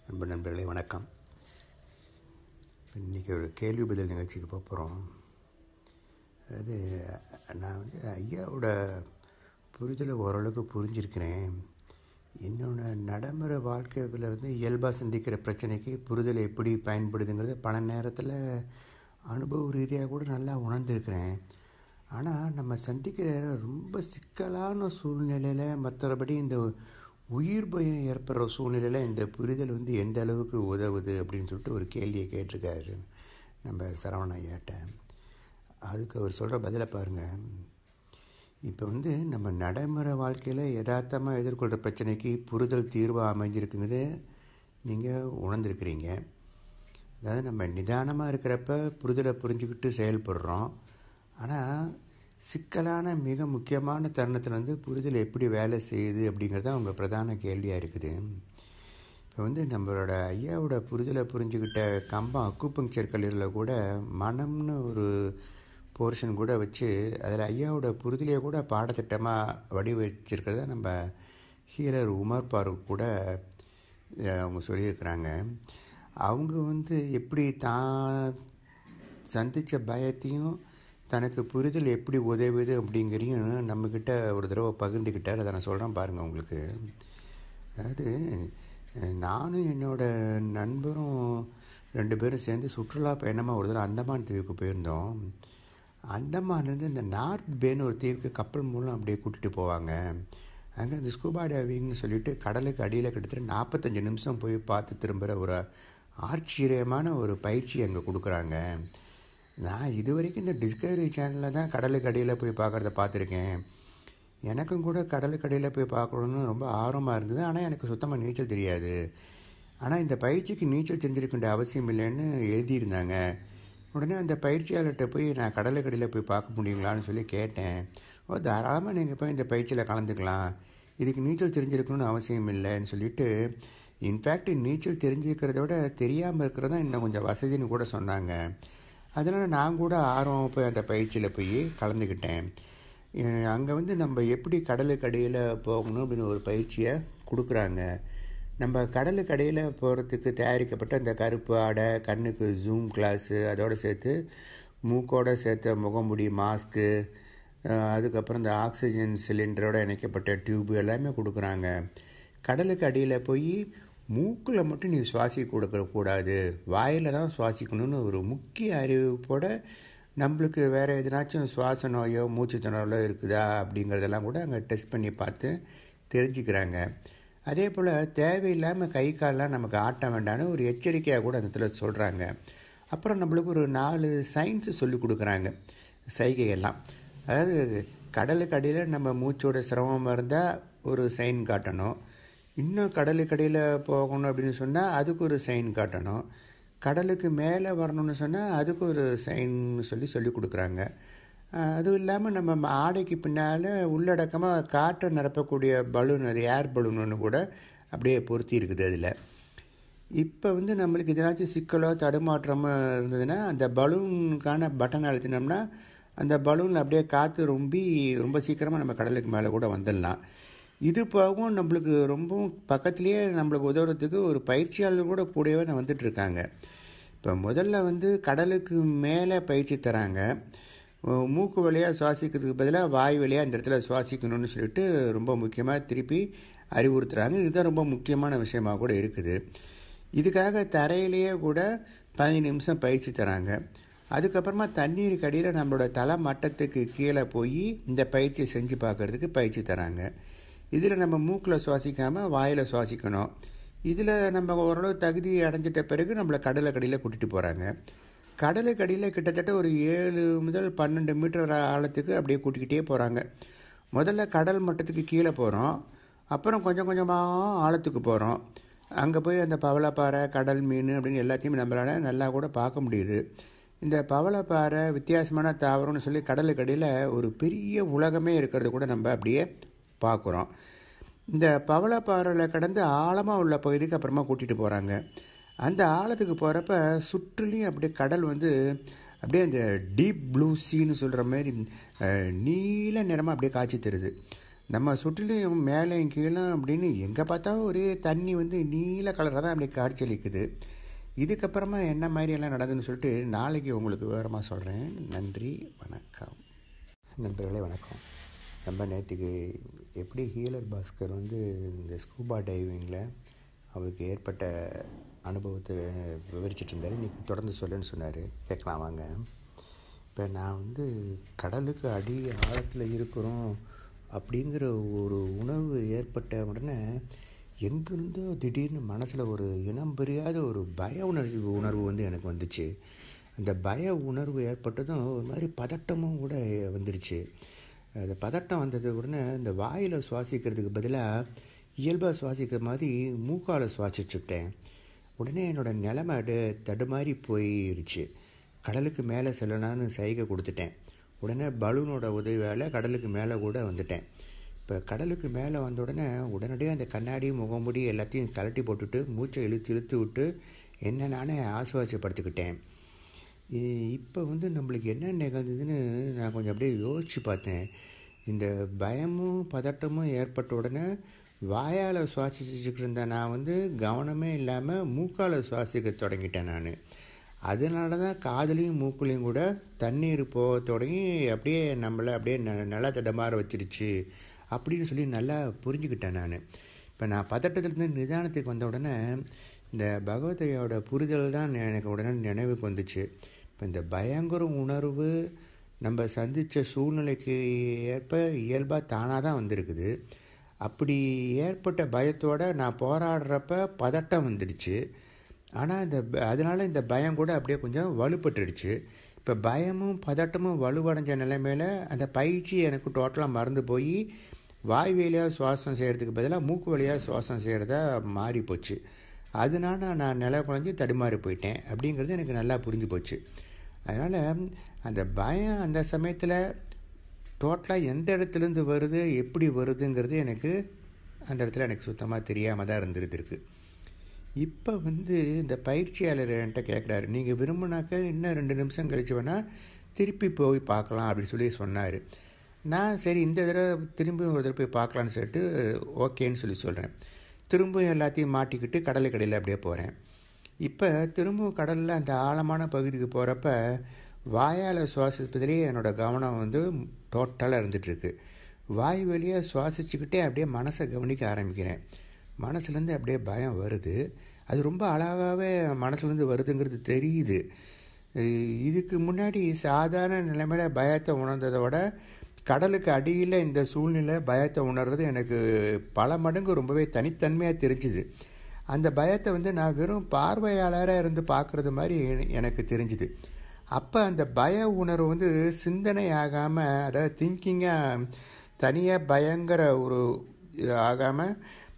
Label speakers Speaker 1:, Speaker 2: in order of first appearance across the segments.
Speaker 1: அன்பு நண்பர்களே வணக்கம் இன்றைக்கி ஒரு கேள்வி பதில் நிகழ்ச்சிக்கு போக போகிறோம் அது நான் வந்து ஐயாவோட புரிதலை ஓரளவுக்கு புரிஞ்சிருக்கிறேன் என்னோட நடைமுறை வாழ்க்கையில் வந்து இயல்பாக சந்திக்கிற பிரச்சனைக்கு புரிதல் எப்படி பயன்படுதுங்கிறது பல நேரத்தில் அனுபவ ரீதியாக கூட நல்லா உணர்ந்துருக்கிறேன் ஆனால் நம்ம சந்திக்கிற ரொம்ப சிக்கலான சூழ்நிலையில் மற்றபடி இந்த உயிர் பயம் ஏற்படுற சூழ்நிலையில் இந்த புரிதல் வந்து எந்த அளவுக்கு உதவுது அப்படின்னு சொல்லிட்டு ஒரு கேள்வியை கேட்டிருக்காரு நம்ம சரவண ஐயாட்ட அதுக்கு அவர் சொல்கிற பதிலை பாருங்கள் இப்போ வந்து நம்ம நடைமுறை வாழ்க்கையில் யதார்த்தமாக எதிர்கொள்கிற பிரச்சனைக்கு புரிதல் தீர்வாக அமைஞ்சிருக்குங்கிறது நீங்கள் உணர்ந்துருக்கிறீங்க அதாவது நம்ம நிதானமாக இருக்கிறப்ப புரிதலை புரிஞ்சுக்கிட்டு செயல்படுறோம் ஆனால் சிக்கலான மிக முக்கியமான தருணத்தில் வந்து புரிதல் எப்படி வேலை செய்யுது அப்படிங்கிறது அவங்க பிரதான கேள்வியாக இருக்குது இப்போ வந்து நம்மளோட ஐயாவோட புரிதலை புரிஞ்சுக்கிட்ட கம்பம் அக்குப்பங்சர் கல்லூரியில் கூட மனம்னு ஒரு போர்ஷன் கூட வச்சு அதில் ஐயாவோட புரிதலையை கூட பாடத்திட்டமாக வடிவச்சிருக்கிறத நம்ம ஹீலர் உமர் பாரூக் கூட அவங்க சொல்லியிருக்கிறாங்க அவங்க வந்து எப்படி தான் சந்தித்த பயத்தையும் தனக்கு புரிதல் எப்படி உதவுது அப்படிங்கிறதையும் நம்மக்கிட்ட ஒரு தடவை பகிர்ந்துக்கிட்டார் அதை நான் சொல்கிறேன் பாருங்கள் உங்களுக்கு அதாவது நானும் என்னோடய நண்பரும் ரெண்டு பேரும் சேர்ந்து சுற்றுலா பயணமாக ஒரு தடவை அந்தமான் தீவுக்கு போயிருந்தோம் அந்தமான்லேருந்து இந்த நார்த் பேன்னு ஒரு தீவுக்கு கப்பல் மூலம் அப்படியே கூட்டிகிட்டு போவாங்க அங்கே இந்த ஸ்கூபா டைவிங்னு சொல்லிட்டு கடலுக்கு அடியில் கிட்டத்தட்ட நாற்பத்தஞ்சு நிமிஷம் போய் பார்த்து திரும்புகிற ஒரு ஆச்சரியமான ஒரு பயிற்சி அங்கே கொடுக்குறாங்க நான் இது வரைக்கும் இந்த டிஸ்கவரி சேனலில் தான் கடலுக்கு அடியில் போய் பார்க்குறத பார்த்துருக்கேன் எனக்கும் கூட கடலுக்கு அடியில் போய் பார்க்கணுன்னு ரொம்ப ஆர்வமாக இருந்தது ஆனால் எனக்கு சுத்தமாக நீச்சல் தெரியாது ஆனால் இந்த பயிற்சிக்கு நீச்சல் தெரிஞ்சிருக்க வேண்டிய அவசியம் இல்லைன்னு எழுதியிருந்தாங்க உடனே அந்த பயிற்சியாளர்கிட்ட போய் நான் கடலுக்கு அடியில் போய் பார்க்க முடியுங்களான்னு சொல்லி கேட்டேன் ஓ தாராளமாக நீங்கள் போய் இந்த பயிற்சியில் கலந்துக்கலாம் இதுக்கு நீச்சல் தெரிஞ்சிருக்கணும்னு அவசியம் இல்லைன்னு சொல்லிட்டு இன்ஃபேக்ட் நீச்சல் தெரிஞ்சுக்கிறத விட தெரியாமல் இருக்கிறது தான் இன்னும் கொஞ்சம் வசதின்னு கூட சொன்னாங்க அதனால் நான் கூட ஆர்வம் போய் அந்த பயிற்சியில் போய் கலந்துக்கிட்டேன் அங்கே வந்து நம்ம எப்படி கடலுக்கு அடியில் போகணும் அப்படின்னு ஒரு பயிற்சியை கொடுக்குறாங்க நம்ம கடலுக்கு அடியில் போகிறதுக்கு தயாரிக்கப்பட்ட அந்த கருப்பு ஆடை கண்ணுக்கு ஜூம் கிளாஸு அதோடு சேர்த்து மூக்கோடு சேர்த்த முகமுடி மாஸ்க்கு அதுக்கப்புறம் இந்த ஆக்சிஜன் சிலிண்டரோட இணைக்கப்பட்ட டியூப் எல்லாமே கொடுக்குறாங்க கடலுக்கு அடியில் போய் மூக்கில் மட்டும் நீ சுவாசிக்க கொடுக்கக்கூடாது வாயில் தான் சுவாசிக்கணும்னு ஒரு முக்கிய அறிவிப்போட நம்மளுக்கு வேறு எதனாச்சும் சுவாச நோயோ மூச்சு திணறலோ இருக்குதா அப்படிங்கிறதெல்லாம் கூட அங்கே டெஸ்ட் பண்ணி பார்த்து தெரிஞ்சுக்கிறாங்க அதே போல் தேவையில்லாமல் கை காலெலாம் நமக்கு ஆட்ட வேண்டாம்னு ஒரு எச்சரிக்கையாக கூட அந்த இடத்துல சொல்கிறாங்க அப்புறம் நம்மளுக்கு ஒரு நாலு சயின்ஸு சொல்லி கொடுக்குறாங்க சைகையெல்லாம் அதாவது கடலுக்கு அடியில் நம்ம மூச்சோட சிரமமாக இருந்தால் ஒரு சைன் காட்டணும் இன்னும் கடலுக்கடியில் போகணும் அப்படின்னு சொன்னால் அதுக்கு ஒரு சைன் காட்டணும் கடலுக்கு மேலே வரணும்னு சொன்னால் அதுக்கு ஒரு சைன் சொல்லி சொல்லி கொடுக்குறாங்க அதுவும் இல்லாமல் நம்ம ஆடைக்கு பின்னால் உள்ளடக்கமாக காற்றை நிரப்பக்கூடிய பலூன் அது ஏர் பலூன் ஒன்று கூட அப்படியே பொருத்தி இருக்குது அதில் இப்போ வந்து நம்மளுக்கு எதனாச்சும் சிக்கலோ தடுமாற்றமோ இருந்ததுன்னா அந்த பலூனுக்கான பட்டன் அழுத்தினோம்னா அந்த பலூனில் அப்படியே காற்று ரொம்பி ரொம்ப சீக்கிரமாக நம்ம கடலுக்கு மேலே கூட வந்துடலாம் இது போகவும் நம்மளுக்கு ரொம்பவும் பக்கத்துலேயே நம்மளுக்கு உதவுறதுக்கு ஒரு பயிற்சியாளர் கூட கூடவே தான் வந்துட்டுருக்காங்க இப்போ முதல்ல வந்து கடலுக்கு மேலே பயிற்சி தராங்க மூக்கு வழியாக சுவாசிக்கிறதுக்கு பதிலாக வாய் வழியாக இந்த இடத்துல சுவாசிக்கணும்னு சொல்லிட்டு ரொம்ப முக்கியமாக திருப்பி அறிவுறுத்துகிறாங்க இதுதான் ரொம்ப முக்கியமான விஷயமாக கூட இருக்குது இதுக்காக தரையிலேயே கூட பதினஞ்சு நிமிஷம் பயிற்சி தராங்க அதுக்கப்புறமா தண்ணீருக்கு அடியில் நம்மளோட தலை மட்டத்துக்கு கீழே போய் இந்த பயிற்சியை செஞ்சு பார்க்குறதுக்கு பயிற்சி தராங்க இதில் நம்ம மூக்கில் சுவாசிக்காமல் வாயில் சுவாசிக்கணும் இதில் நம்ம ஓரளவு தகுதி அடைஞ்சிட்ட பிறகு நம்மளை கடலுக்கடியில் கூட்டிகிட்டு போகிறாங்க கடலுக்கடியில் கிட்டத்தட்ட ஒரு ஏழு முதல் பன்னெண்டு மீட்டர் ஆழத்துக்கு அப்படியே கூட்டிக்கிட்டே போகிறாங்க முதல்ல கடல் மட்டத்துக்கு கீழே போகிறோம் அப்புறம் கொஞ்சம் கொஞ்சமாக ஆழத்துக்கு போகிறோம் அங்கே போய் அந்த பவளப்பாறை கடல் மீன் அப்படின்னு எல்லாத்தையும் நம்மளால் நல்லா கூட பார்க்க முடியுது இந்த பவளப்பாறை வித்தியாசமான தாவரம்னு சொல்லி கடலுக்கடியில் ஒரு பெரிய உலகமே இருக்கிறத கூட நம்ம அப்படியே பார்க்குறோம் இந்த பவளப்பாறையில் கடந்து ஆழமாக உள்ள பகுதிக்கு அப்புறமா கூட்டிகிட்டு போகிறாங்க அந்த ஆழத்துக்கு போகிறப்ப சுற்றுலையும் அப்படியே கடல் வந்து அப்படியே அந்த டீப் ப்ளூ சீன்னு சொல்கிற மாதிரி நீல நிறமாக அப்படியே காட்சி தருது நம்ம சுற்றிலும் மேலேயும் கீழே அப்படின்னு எங்கே பார்த்தாலும் ஒரே தண்ணி வந்து நீல கலராக தான் அப்படி காட்சியளிக்குது இதுக்கப்புறமா என்ன மாதிரியெல்லாம் நடந்ததுன்னு சொல்லிட்டு நாளைக்கு உங்களுக்கு விவரமாக சொல்கிறேன் நன்றி வணக்கம் நண்பர்களே வணக்கம் நம்ம நேற்றுக்கு எப்படி ஹீலர் பாஸ்கர் வந்து இந்த ஸ்கூபா டைவிங்கில் அவருக்கு ஏற்பட்ட அனுபவத்தை விவரிச்சிட்டு இருந்தார் இன்றைக்கி தொடர்ந்து சொல்லுன்னு சொன்னார் கேட்கலாம் வாங்க இப்போ நான் வந்து கடலுக்கு அடி ஆழத்தில் இருக்கிறோம் அப்படிங்கிற ஒரு உணர்வு ஏற்பட்ட உடனே எங்கிருந்தோ திடீர்னு மனசில் ஒரு இனம் புரியாத ஒரு பய உணர்வு உணர்வு வந்து எனக்கு வந்துச்சு அந்த பய உணர்வு ஏற்பட்டதும் ஒரு மாதிரி பதட்டமும் கூட வந்துருச்சு அந்த பதட்டம் வந்தது உடனே இந்த வாயில் சுவாசிக்கிறதுக்கு பதிலாக இயல்பாக சுவாசிக்கிற மாதிரி மூக்கால் சுவாசிச்சுட்டேன் உடனே என்னோடய நிலைமை அடு தடுமாறி போயிடுச்சு கடலுக்கு மேலே செல்லலான்னு சைகை கொடுத்துட்டேன் உடனே பலூனோட உதவியால் கடலுக்கு மேலே கூட வந்துட்டேன் இப்போ கடலுக்கு மேலே வந்த உடனே உடனடியாக அந்த கண்ணாடி முகமுடி எல்லாத்தையும் கலட்டி போட்டுட்டு மூச்சை இழுத்து இழுத்து விட்டு என்ன நானே ஆசுவாசப்படுத்திக்கிட்டேன் இப்போ வந்து நம்மளுக்கு என்ன நிகழ்ந்ததுன்னு நான் கொஞ்சம் அப்படியே யோசித்து பார்த்தேன் இந்த பயமும் பதட்டமும் ஏற்பட்ட உடனே வாயால் சுவாசிச்சுக்கிட்டு இருந்த நான் வந்து கவனமே இல்லாமல் மூக்கால் சுவாசிக்க தொடங்கிட்டேன் நான் அதனால தான் காதுலேயும் மூக்குலேயும் கூட தண்ணீர் போக தொடங்கி அப்படியே நம்மளை அப்படியே ந நல்லா தடமாற வச்சிருச்சு அப்படின்னு சொல்லி நல்லா புரிஞ்சுக்கிட்டேன் நான் இப்போ நான் பதட்டத்துலேருந்து நிதானத்துக்கு வந்த உடனே இந்த பகவதையோட புரிதல் தான் எனக்கு உடனே நினைவுக்கு வந்துச்சு இப்போ இந்த பயங்கர உணர்வு நம்ம சந்தித்த சூழ்நிலைக்கு ஏற்ப இயல்பாக தானாக தான் வந்திருக்குது அப்படி ஏற்பட்ட பயத்தோடு நான் போராடுறப்ப பதட்டம் வந்துடுச்சு ஆனால் இந்த அதனால் இந்த பயம் கூட அப்படியே கொஞ்சம் வலுப்பட்டுடுச்சு இப்போ பயமும் பதட்டமும் வலுவடைஞ்ச நிலைமையில் அந்த பயிற்சி எனக்கு டோட்டலாக மறந்து போய் வாய் வழியாக சுவாசம் செய்கிறதுக்கு பதிலாக மூக்கு வழியாக சுவாசம் செய்கிறதா மாறி போச்சு அதனால நான் நில குழஞ்சி தடுமாறி போயிட்டேன் அப்படிங்கிறது எனக்கு நல்லா புரிஞ்சு போச்சு அதனால் அந்த பயம் அந்த சமயத்தில் டோட்டலாக எந்த இடத்துலேருந்து வருது எப்படி வருதுங்கிறது எனக்கு அந்த இடத்துல எனக்கு சுத்தமாக தெரியாமல் தான் இருந்துருக்கு இப்போ வந்து இந்த பயிற்சியாளர் என்கிட்ட கேட்குறாரு நீங்கள் விரும்பினாக்க இன்னும் ரெண்டு நிமிஷம் கழிச்சு வேணால் திருப்பி போய் பார்க்கலாம் அப்படின்னு சொல்லி சொன்னார் நான் சரி இந்த தடவை திரும்பி ஒரு தடவை போய் பார்க்கலான்னு சொல்லிட்டு ஓகேன்னு சொல்லி சொல்கிறேன் திரும்பவும் எல்லாத்தையும் மாட்டிக்கிட்டு கடலை கடையில் அப்படியே போகிறேன் இப்போ திரும்பவும் கடலில் அந்த ஆழமான பகுதிக்கு போகிறப்ப வாயால் சுவாசிப்பதிலே என்னோடய கவனம் வந்து டோட்டலாக இருந்துகிட்ருக்கு வாய் வழியாக சுவாசிச்சுக்கிட்டே அப்படியே மனசை கவனிக்க ஆரம்பிக்கிறேன் மனசுலேருந்து அப்படியே பயம் வருது அது ரொம்ப அழகாகவே மனசுலேருந்து வருதுங்கிறது தெரியுது இதுக்கு முன்னாடி சாதாரண நிலைமையில் பயத்தை உணர்ந்ததை விட கடலுக்கு அடியில் இந்த சூழ்நிலை பயத்தை உணர்றது எனக்கு பல மடங்கு ரொம்பவே தனித்தன்மையாக தெரிஞ்சுது அந்த பயத்தை வந்து நான் வெறும் பார்வையாளராக இருந்து பார்க்குறது மாதிரி எனக்கு தெரிஞ்சுது அப்போ அந்த பய உணர்வு வந்து சிந்தனை ஆகாமல் அதாவது திங்கிங்காக தனியாக பயங்கர ஒரு ஆகாமல்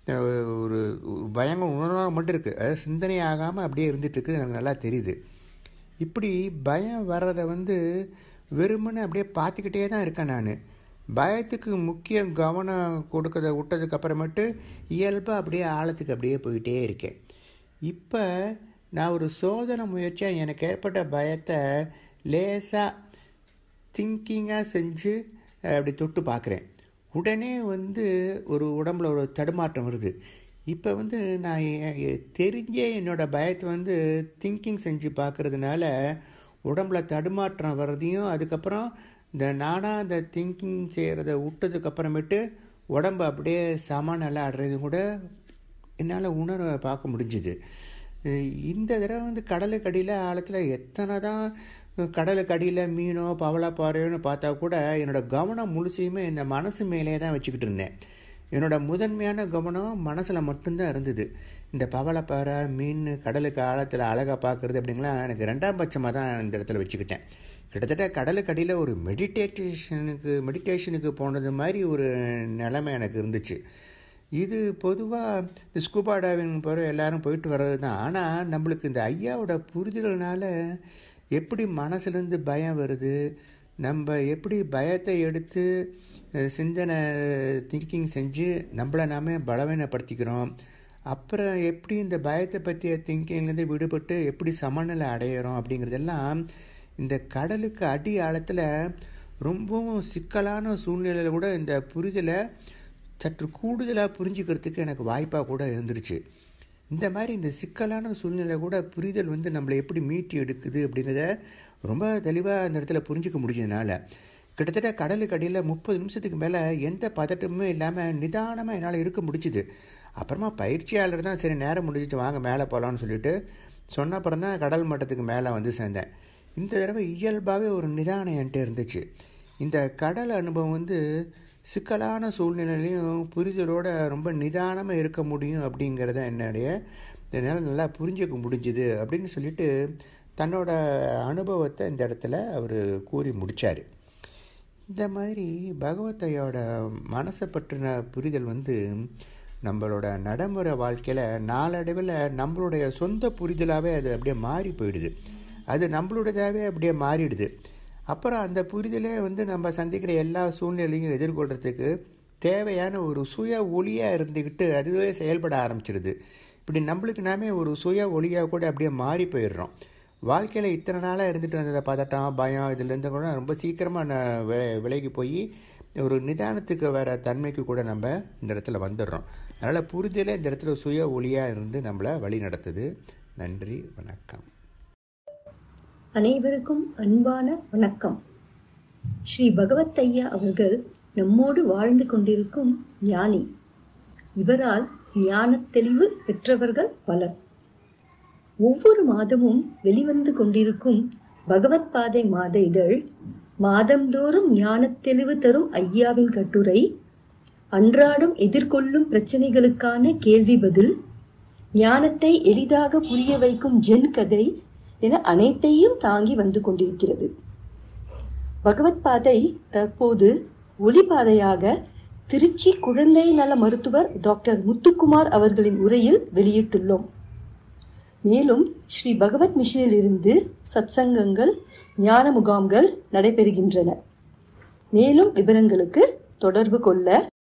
Speaker 1: ஒரு பயங்கர உணர்வாக மட்டும் இருக்குது அதாவது சிந்தனை ஆகாமல் அப்படியே இருந்துகிட்ருக்கு எனக்கு நல்லா தெரியுது இப்படி பயம் வர்றதை வந்து வெறுமனே அப்படியே பார்த்துக்கிட்டே தான் இருக்கேன் நான் பயத்துக்கு முக்கிய கவனம் கொடுக்கறத விட்டதுக்கு அப்புறமேட்டு இயல்பாக அப்படியே ஆழத்துக்கு அப்படியே போயிட்டே இருக்கேன் இப்போ நான் ஒரு சோதனை முயற்சியாக எனக்கு ஏற்பட்ட பயத்தை லேசாக திங்கிங்காக செஞ்சு அப்படி தொட்டு பார்க்குறேன் உடனே வந்து ஒரு உடம்புல ஒரு தடுமாற்றம் வருது இப்போ வந்து நான் தெரிஞ்சே என்னோடய பயத்தை வந்து திங்கிங் செஞ்சு பார்க்குறதுனால உடம்புல தடுமாற்றம் வர்றதையும் அதுக்கப்புறம் இந்த நானாக அந்த திங்கிங் செய்கிறத விட்டதுக்கு அப்புறமேட்டு உடம்பு அப்படியே சமநிலை ஆடுறதும் கூட என்னால் உணர பார்க்க முடிஞ்சுது இந்த தடவை வந்து கடலுக்கு அடியில் ஆழத்தில் எத்தனை தான் கடலுக்கு அடியில் மீனோ பவளப்பாறையோன்னு பார்த்தா கூட என்னோடய கவனம் முழுசையுமே இந்த மனசு மேலே தான் வச்சுக்கிட்டு இருந்தேன் என்னோடய முதன்மையான கவனம் மனசில் மட்டும்தான் இருந்தது இந்த பவளப்பாறை மீன் கடலுக்கு ஆழத்தில் அழகாக பார்க்குறது அப்படிங்கலாம் எனக்கு ரெண்டாம் பட்சமாக தான் இந்த இடத்துல வச்சுக்கிட்டேன் கிட்டத்தட்ட கடலுக்கு அடியில் ஒரு மெடிடேஷனுக்கு மெடிடேஷனுக்கு போனது மாதிரி ஒரு நிலைமை எனக்கு இருந்துச்சு இது பொதுவாக ஸ்கூபா டைவிங் போகிற எல்லாரும் போயிட்டு வர்றது தான் ஆனால் நம்மளுக்கு இந்த ஐயாவோட புரிதல்னால எப்படி மனசுலேருந்து பயம் வருது நம்ம எப்படி பயத்தை எடுத்து சிந்தனை திங்கிங் செஞ்சு நம்மளை நாமே பலவீனப்படுத்திக்கிறோம் அப்புறம் எப்படி இந்த பயத்தை பற்றிய திங்கிங்லேருந்து விடுபட்டு எப்படி சமநிலை அடையிறோம் அப்படிங்கிறதெல்லாம் இந்த கடலுக்கு அடி ஆழத்தில் ரொம்பவும் சிக்கலான சூழ்நிலையில் கூட இந்த புரிதலை சற்று கூடுதலாக புரிஞ்சுக்கிறதுக்கு எனக்கு வாய்ப்பாக கூட இருந்துருச்சு இந்த மாதிரி இந்த சிக்கலான சூழ்நிலை கூட புரிதல் வந்து நம்மளை எப்படி மீட்டி எடுக்குது அப்படிங்கிறத ரொம்ப தெளிவாக அந்த இடத்துல புரிஞ்சுக்க முடிஞ்சதுனால கிட்டத்தட்ட கடலுக்கு அடியில் முப்பது நிமிஷத்துக்கு மேலே எந்த பதட்டமுமே இல்லாமல் நிதானமாக என்னால் இருக்க முடிச்சுது அப்புறமா பயிற்சியாளர் தான் சரி நேரம் முடிஞ்சிச்சு வாங்க மேலே போகலான்னு சொல்லிட்டு சொன்ன அப்புறம் தான் கடல் மட்டத்துக்கு மேலே வந்து சேர்ந்தேன் இந்த தடவை இயல்பாகவே ஒரு நிதானம் என்கிட்ட இருந்துச்சு இந்த கடல் அனுபவம் வந்து சிக்கலான சூழ்நிலையிலையும் புரிதலோட ரொம்ப நிதானமாக இருக்க முடியும் அப்படிங்கிறத என்னுடைய என்னால் நல்லா புரிஞ்சுக்க முடிஞ்சுது அப்படின்னு சொல்லிட்டு தன்னோட அனுபவத்தை இந்த இடத்துல அவர் கூறி முடித்தார் இந்த மாதிரி பகவத்தையோட மனசை பற்றின புரிதல் வந்து நம்மளோட நடைமுறை வாழ்க்கையில் நாளடைவில் நம்மளுடைய சொந்த புரிதலாகவே அது அப்படியே மாறி போயிடுது அது நம்மளுடையதாகவே அப்படியே மாறிடுது அப்புறம் அந்த புரிதலே வந்து நம்ம சந்திக்கிற எல்லா சூழ்நிலையும் எதிர்கொள்கிறதுக்கு தேவையான ஒரு சுய ஒளியாக இருந்துக்கிட்டு அதுவே செயல்பட ஆரம்பிச்சிடுது இப்படி நம்மளுக்கு நாமே ஒரு சுய ஒளியாக கூட அப்படியே மாறி போயிடுறோம் வாழ்க்கையில் இத்தனை நாளாக இருந்துட்டு வந்ததை பதட்டம் பயம் இதுலேருந்து கூட ரொம்ப சீக்கிரமாக நான் வி விலகி போய் ஒரு நிதானத்துக்கு வர தன்மைக்கு கூட நம்ம இந்த இடத்துல வந்துடுறோம் அதனால் புரிதலே இந்த இடத்துல சுய ஒளியாக இருந்து நம்மளை வழி நடத்துது நன்றி வணக்கம்
Speaker 2: அனைவருக்கும் அன்பான வணக்கம் ஸ்ரீ பகவத் ஐயா அவர்கள் நம்மோடு வாழ்ந்து கொண்டிருக்கும் ஞானி இவரால் ஞானத் தெளிவு பெற்றவர்கள் பலர் ஒவ்வொரு மாதமும் வெளிவந்து கொண்டிருக்கும் பகவத் பாதை மாத இதழ் மாதந்தோறும் ஞானத் தெளிவு தரும் ஐயாவின் கட்டுரை அன்றாடம் எதிர்கொள்ளும் பிரச்சனைகளுக்கான கேள்வி பதில் ஞானத்தை எளிதாக புரிய வைக்கும் ஜென் கதை என அனைத்தையும் தாங்கி வந்து கொண்டிருக்கிறது பகவத் பாதை தற்போது ஒளிபாதையாக திருச்சி குழந்தை நல மருத்துவர் டாக்டர் முத்துக்குமார் அவர்களின் உரையில் வெளியிட்டுள்ளோம் மேலும் ஸ்ரீ பகவத் மிஷனில் இருந்து சத்சங்கங்கள் ஞான முகாம்கள் நடைபெறுகின்றன மேலும் விவரங்களுக்கு தொடர்பு கொள்ள